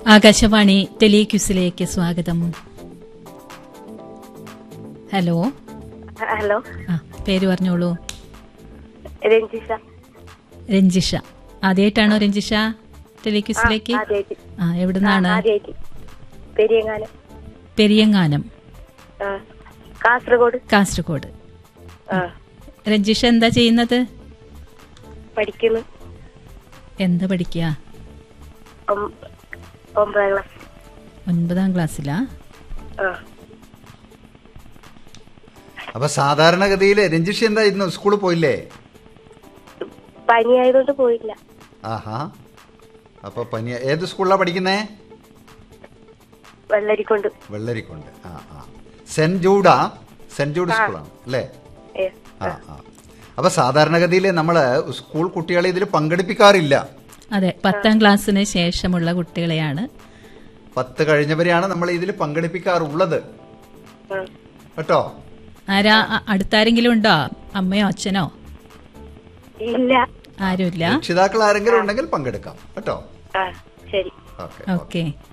ആകാശവാണി ടെലിക്യൂസിലേക്ക് സ്വാഗതം hello hello ആ പേര് പറഞ്ഞോളൂ രഞ്ജിഷ രഞ്ജിഷ ആദ്യമായിട്ടാണോ രഞ്ജിഷ ടെലിക്യൂസിലേക്ക് ആദ്യമായിട്ട് ആ എവിടുന്നാണ് ആദ്യമായിട്ട് പെരിയങ്ങാനം പെരിയങ്ങാനം ആ, കാസർഗോഡ് കാസർഗോഡ് ആ രഞ്ജിഷ എന്താ ചെയ്യുന്നത് പഠിക്കുന്നു എന്താ പഠിക്കുക ഒം- ഒമ്പതാം ക്ലാസ് ഒൻപതാം ക്ലാസ്സിലാ ആ അപ്പൊ സാധാരണഗതിയിൽ രഞ്ജിഷി എന്താ ഇന്ന് സ്കൂളിൽ പോയില്ലേ പനി ആയതുകൊണ്ട് പോയില്ല ആഹാ അപ്പൊ പനി ഏത് സ്കൂളിലാ പഠിക്കുന്നേ വെള്ളരിക്കൊണ്ട് വെള്ളരിക്കൊണ്ട് ആ ആ സെന്റ് ജൂഡാ സെന്റ് ജൂഡ് സ്കൂളാണ് അല്ലേ ഏ, ആ ആ അപ്പൊ സാധാരണഗതിയിൽ നമ്മള് സ്കൂൾ കുട്ടികളെ ഇതിൽ പങ്കെടുപ്പിക്കാറില്ല അതെ പത്താം ക്ലാസ്സിന് ശേഷമുള്ള കുട്ടികളെയാണ് പത്ത് കഴിഞ്ഞവരെയാണ് നമ്മൾ ഇതിൽ പങ്കെടുപ്പിക്കാറുള്ളത് ആ. കേട്ടോ ആരാ അ- അടുത്താരെങ്കിലും ഉണ്ടോ അമ്മയോ അച്ഛനോ ഇല്ല ആരുമില്ല രക്ഷിതാക്കൾ ആരെങ്കിലും ഉണ്ടെങ്കിൽ പങ്കെടുക്കാം കേട്ടോ ആ ശരി ഓക്കെ ഓക്കെ